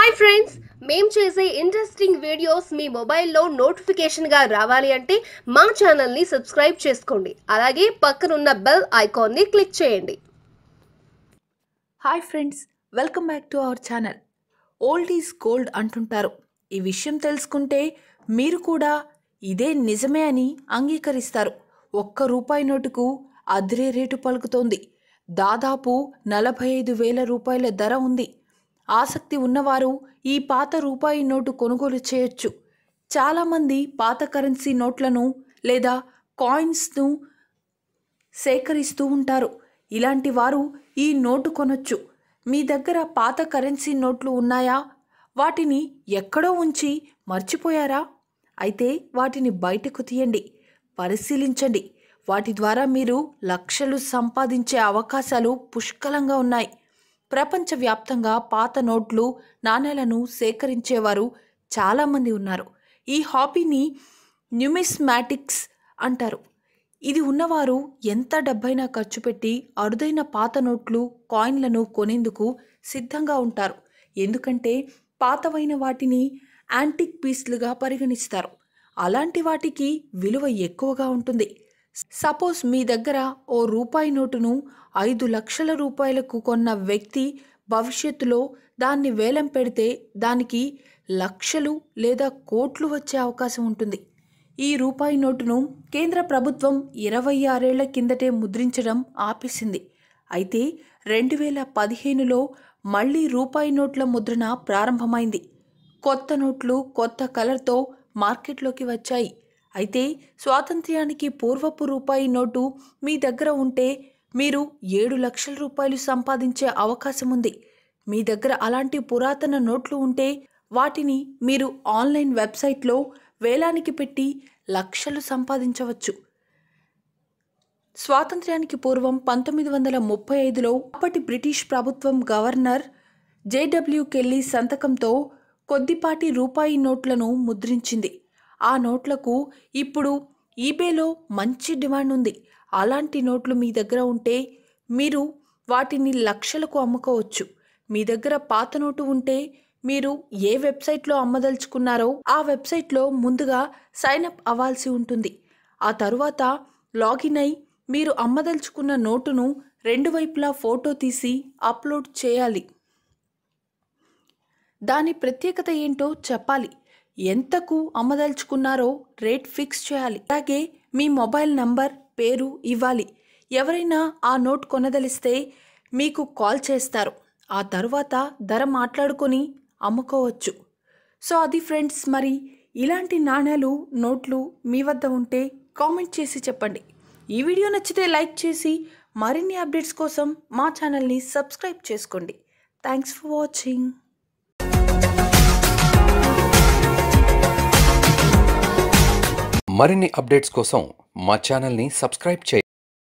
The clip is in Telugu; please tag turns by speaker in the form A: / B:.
A: హాయ్ ఫ్రెండ్స్ మేం చేసే ఇంట్రెస్టింగ్ వీడియోస్ మీ మొబైల్లో నోటిఫికేషన్గా రావాలి అంటే మా ఛానల్ని సబ్స్క్రైబ్ చేసుకోండి అలాగే పక్కనున్న బెల్ ఐకాన్ని క్లిక్ చేయండి
B: hi friends welcome back to our channel old is gold అంటుంటారు ఈ విషయం తెలుసుకుంటే మీరు కూడా ఇదే నిజమే అని అంగీకరిస్తారు ఒక్క రూపాయి నోటుకు అదిరే రేటు పలుకుతోంది దాదాపు నలభై ఐదు వేల రూపాయల ధర ఉంది ఆసక్తి ఉన్నవారు ఈ పాత రూపాయి నోటు కొనుగోలు చేయొచ్చు చాలామంది పాత కరెన్సీ నోట్లను లేదా కాయిన్స్ను సేకరిస్తూ ఉంటారు ఇలాంటి వారు ఈ నోటు కొనొచ్చు మీ దగ్గర పాత కరెన్సీ నోట్లు ఉన్నాయా వాటిని ఎక్కడో ఉంచి మర్చిపోయారా అయితే వాటిని బయటకు తీయండి పరిశీలించండి వాటి ద్వారా మీరు లక్షలు సంపాదించే అవకాశాలు పుష్కలంగా ఉన్నాయి ప్రపంచవ్యాప్తంగా పాత నోట్లు నాణేలను సేకరించేవారు చాలామంది ఉన్నారు ఈ హాబీని న్యూమిస్మాటిక్స్ అంటారు ఇది ఉన్నవారు ఎంత డబ్బైనా ఖర్చు పెట్టి అరుదైన పాత నోట్లు కాయిన్లను కొనేందుకు సిద్ధంగా ఉంటారు ఎందుకంటే పాతవైన వాటిని యాంటిక్ పీస్లుగా పరిగణిస్తారు అలాంటి వాటికి విలువ ఎక్కువగా ఉంటుంది సపోజ్ మీ దగ్గర ఓ రూపాయి నోటును ఐదు లక్షల రూపాయలకు కొన్న వ్యక్తి భవిష్యత్తులో దాన్ని వేలం పెడితే దానికి లక్షలు లేదా కోట్లు వచ్చే అవకాశం ఉంటుంది ఈ రూపాయి నోటును కేంద్ర ప్రభుత్వం ఇరవై ఆరేళ్ల కిందటే ముద్రించడం ఆపేసింది అయితే రెండు వేల పదిహేనులో మళ్ళీ రూపాయి నోట్ల ముద్రణ ప్రారంభమైంది కొత్త నోట్లు కొత్త కలర్తో మార్కెట్లోకి వచ్చాయి అయితే స్వాతంత్ర్యానికి పూర్వపు రూపాయి నోటు మీ దగ్గర ఉంటే మీరు ఏడు లక్షల రూపాయలు సంపాదించే అవకాశం ఉంది మీ దగ్గర అలాంటి పురాతన నోట్లు ఉంటే వాటిని మీరు ఆన్లైన్ వెబ్సైట్లో వేలానికి పెట్టి లక్షలు సంపాదించవచ్చు స్వాతంత్ర్యానికి పూర్వం పంతొమ్మిది వందల ముప్పై ఐదులో అప్పటి బ్రిటిష్ ప్రభుత్వం గవర్నర్ జేడబ్ల్యూ కెల్లీ సంతకంతో కొద్దిపాటి రూపాయి నోట్లను ముద్రించింది ఆ నోట్లకు ఇప్పుడు ఈబేలో మంచి డిమాండ్ ఉంది అలాంటి నోట్లు మీ దగ్గర ఉంటే మీరు వాటిని లక్షలకు అమ్ముకోవచ్చు మీ దగ్గర పాత నోటు ఉంటే మీరు ఏ వెబ్సైట్లో అమ్మదలుచుకున్నారో ఆ వెబ్సైట్లో ముందుగా సైన్ అప్ అవ్వాల్సి ఉంటుంది ఆ తరువాత లాగిన్ అయి మీరు అమ్మదలుచుకున్న నోటును రెండు వైపులా ఫోటో తీసి అప్లోడ్ చేయాలి దాని ప్రత్యేకత ఏంటో చెప్పాలి ఎంతకు అమ్మదలుచుకున్నారో రేట్ ఫిక్స్ చేయాలి అలాగే మీ మొబైల్ నంబర్ పేరు ఇవ్వాలి ఎవరైనా ఆ నోట్ కొనదలిస్తే మీకు కాల్ చేస్తారు ఆ తరువాత ధర మాట్లాడుకొని అమ్ముకోవచ్చు సో అది ఫ్రెండ్స్ మరి ఇలాంటి నాణ్యాలు నోట్లు మీ వద్ద ఉంటే కామెంట్ చేసి చెప్పండి ఈ వీడియో నచ్చితే లైక్ చేసి మరిన్ని అప్డేట్స్ కోసం మా ఛానల్ని సబ్స్క్రైబ్ చేసుకోండి థ్యాంక్స్ ఫర్ వాచింగ్
C: మరిన్ని అప్డేట్స్ కోసం మా ఛానల్ని సబ్స్క్రైబ్ చేయండి